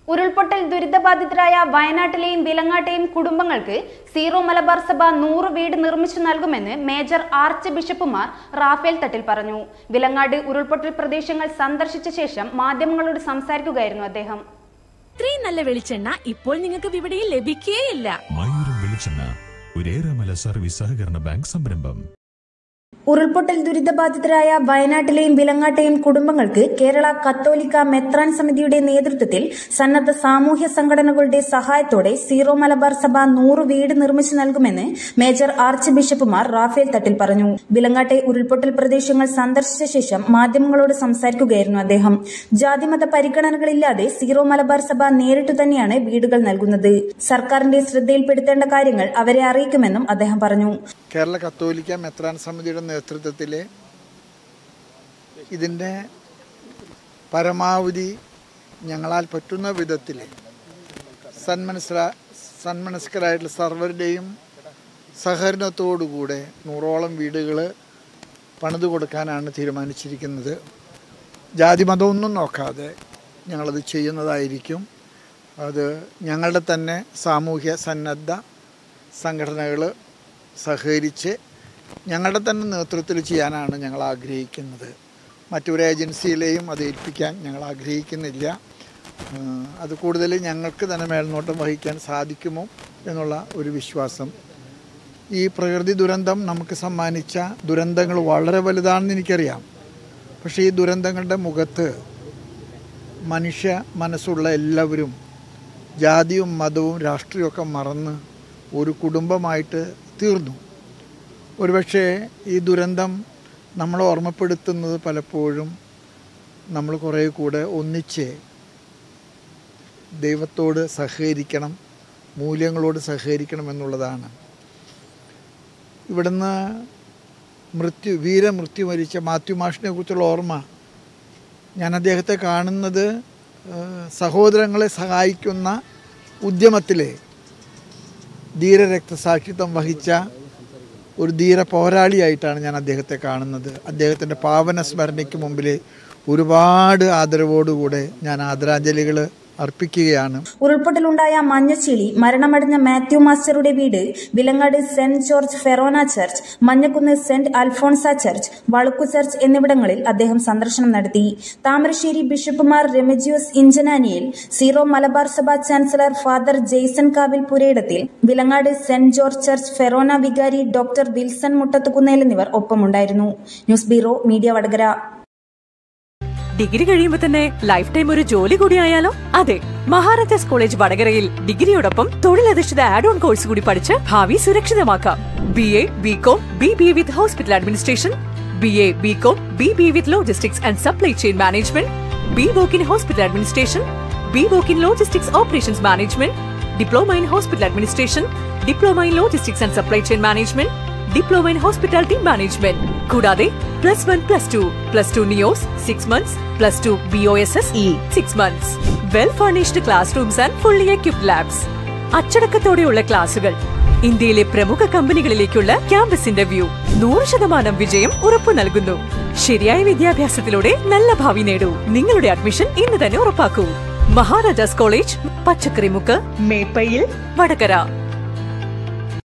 ഉരുൾപൊട്ടൽ ദുരിതബാധിതരായ വയനാട്ടിലെയും വിലങ്ങാട്ടെയും കുടുംബങ്ങൾക്ക് സീറോ മലബാർ സഭ നൂറ് വീട് നിർമ്മിച്ചു നൽകുമെന്ന് മേജർ ആർച്ച് ബിഷപ്പുമാർ റാഫേൽ തട്ടിൽ പറഞ്ഞു വിലങ്ങാട് ഉരുൾപൊട്ടൽ പ്രദേശങ്ങൾ സന്ദർശിച്ച ശേഷം മാധ്യമങ്ങളോട് സംസാരിക്കുകയായിരുന്നു അദ്ദേഹം ഇത്രയും നല്ല വെളിച്ചെണ്ണ ഇപ്പോൾ നിങ്ങൾക്ക് വിപണിയിൽ ലഭിക്കുകയില്ല മയൂരം വെളിച്ചെണ്ണ ഒരേറെമല സർവീസ് സഹകരണ ബാങ്ക് സംരംഭം ഉരുൾപൊട്ടൽ ദുരിതബാധിതരായ വയനാട്ടിലെയും വിലങ്ങാട്ടെയും കുടുംബങ്ങൾക്ക് കേരള കത്തോലിക്ക മെത്രാൻ സമിതിയുടെ നേതൃത്വത്തിൽ സന്നദ്ധ സാമൂഹ്യ സംഘടനകളുടെ സഹായത്തോടെ സീറോ മലബാർ സഭ നൂറ് വീട് നിർമ്മിച്ചു നൽകുമെന്ന് മേജർ ആർച്ച് ബിഷപ്പുമാർ റാഫേൽ തട്ടിൽ പറഞ്ഞു വിലങ്ങാട്ടെ ഉരുൾപൊട്ടൽ പ്രദേശങ്ങൾ സന്ദർശിച്ച ശേഷം മാധ്യമങ്ങളോട് സംസാരിക്കുകയായിരുന്നു അദ്ദേഹം ജാതിമത പരിഗണനകളില്ലാതെ സീറോ മലബാർ സഭ നേരിട്ടു തന്നെയാണ് വീടുകൾ നൽകുന്നത് സർക്കാരിന്റെ ശ്രദ്ധയിൽപ്പെടുത്തേണ്ട കാര്യങ്ങൾ അവരെ അറിയിക്കുമെന്നും അദ്ദേഹം പറഞ്ഞു കേരള കത്തോലിക്ക മെത്രാൻ സമിതിയുടെ നേതൃത്വത്തിൽ ഇതിൻ്റെ പരമാവധി ഞങ്ങളാൽ പറ്റുന്ന വിധത്തിൽ സന്മനസ്ര സന്മനസ്കരായിട്ടുള്ള സർവരുടെയും സഹകരണത്തോടുകൂടെ നൂറോളം വീടുകൾ പണിത് കൊടുക്കാനാണ് തീരുമാനിച്ചിരിക്കുന്നത് ജാതി മതമൊന്നും നോക്കാതെ ഞങ്ങളത് ചെയ്യുന്നതായിരിക്കും അത് ഞങ്ങളുടെ തന്നെ സാമൂഹ്യ സന്നദ്ധ സംഘടനകൾ സഹകരിച്ച് ഞങ്ങളുടെ തന്നെ നേതൃത്വത്തിൽ ചെയ്യാനാണ് ഞങ്ങൾ ആഗ്രഹിക്കുന്നത് മറ്റൊരു ഏജൻസിയിലെയും അത് ഏൽപ്പിക്കാൻ ഞങ്ങൾ ആഗ്രഹിക്കുന്നില്ല ഏഹ് അത് കൂടുതൽ ഞങ്ങൾക്ക് തന്നെ മേൽനോട്ടം വഹിക്കാൻ സാധിക്കുമോ എന്നുള്ള ഒരു വിശ്വാസം ഈ പ്രകൃതി ദുരന്തം നമുക്ക് സമ്മാനിച്ച ദുരന്തങ്ങൾ വളരെ വലുതാണെന്ന് എനിക്കറിയാം പക്ഷേ ഈ ദുരന്തങ്ങളുടെ മുഖത്ത് മനുഷ്യ മനസ്സുള്ള എല്ലാവരും ജാതിയും മതവും രാഷ്ട്രീയമൊക്കെ മറന്ന് ഒരു കുടുംബമായിട്ട് തീർന്നു ഒരുപക്ഷെ ഈ ദുരന്തം നമ്മളെ ഓർമ്മപ്പെടുത്തുന്നത് പലപ്പോഴും നമ്മൾ കുറേ കൂടെ ഒന്നിച്ച് ദൈവത്തോട് സഹകരിക്കണം മൂല്യങ്ങളോട് സഹകരിക്കണം എന്നുള്ളതാണ് ഇവിടുന്ന് മൃത്യു വീരമൃത്യു മരിച്ച മാത്യു മാഷിനെ കുറിച്ചുള്ള ഓർമ്മ ഞാൻ അദ്ദേഹത്തെ കാണുന്നത് ഏഹ്, സഹോദരങ്ങളെ സഹായിക്കുന്ന ഉദ്യമത്തിലെ ധീരരക്തസാക്ഷിത്വം വഹിച്ച ഒരു ധീര പോരാളിയായിട്ടാണ് ഞാൻ അദ്ദേഹത്തെ കാണുന്നത് അദ്ദേഹത്തിൻ്റെ പാവന സ്മരണയ്ക്ക് മുമ്പിൽ ഒരുപാട് ആദരവോടുകൂടെ ഞാൻ ആദരാഞ്ജലികൾ അർപ്പിക്കുകയാണ് ഉരുൾപൊട്ടലുണ്ടായ മഞ്ഞച്ചീളി മരണമടഞ്ഞ മാത്യു മാസ്റ്ററുടെ വീട് Vilangad saint George forane church Manjakkunnu saint Alphonsa church Valukku church എന്നിവിടങ്ങളിൽ അദ്ദേഹം സന്ദർശനം നടത്തി താമരശ്ശേരി ബിഷപ്പുമാർ റെമജിയോസ് ഇഞ്ചനാനിയിൽ Syro Malabar Sabha chancellor father Jaison Kavil Purayidathil Vilangad saint George church forane വികാരി ഡോക്ടർ വിൽസൺ മുട്ടത്തുകുന്നേൽ എന്നിവർ ഒപ്പമുണ്ടായിരുന്നു news bureau media Vadakara degree കഴിയുമ്പോൾ തന്നെ ലൈഫ് ടൈം ഒരു ജോലി കൂടി ആയാലോ അതെ മഹാരാജാസ് കോളേജ് വടകരയിൽ ഡിഗ്രിയോടൊപ്പം തൊഴിലധിഷ്ഠിത ആഡ് ഓൺ കോഴ്സ് കൂടി പഠിച്ച് ഭാവി സുരക്ഷിതമാക്കാം B A B Com B B A with hospital administration B A B Com B B A with logistics and supply chain management B Voc in hospital administration B Voc in logistics operations management diploma in hospital administration diploma in logistics and supply chain management diploma in hospitality management കൂടാതെ plus one plus two plus two NIOS six months plus two B O S S E six months well furnished class rooms and fully equipped labs അച്ചടക്കത്തോടെയുള്ള ക്ലാസുകൾ ഇന്ത്യയിലെ പ്രമുഖ കമ്പനികളിലേക്കുള്ള ക്യാമ്പസിന്റെ view നൂറ് ശതമാനം വിജയം ഉറപ്പു നൽകുന്നു ശരിയായ വിദ്യാഭ്യാസത്തിലൂടെ നല്ല ഭാവി നേടൂ നിങ്ങളുടെ അഡ്മിഷൻ ഇന്ന് തന്നെ ഉറപ്പാക്കൂ മഹാരാജാസ് കോളേജ് പച്ചക്കറിമുക്ക് മേപ്പയിൽ വടകര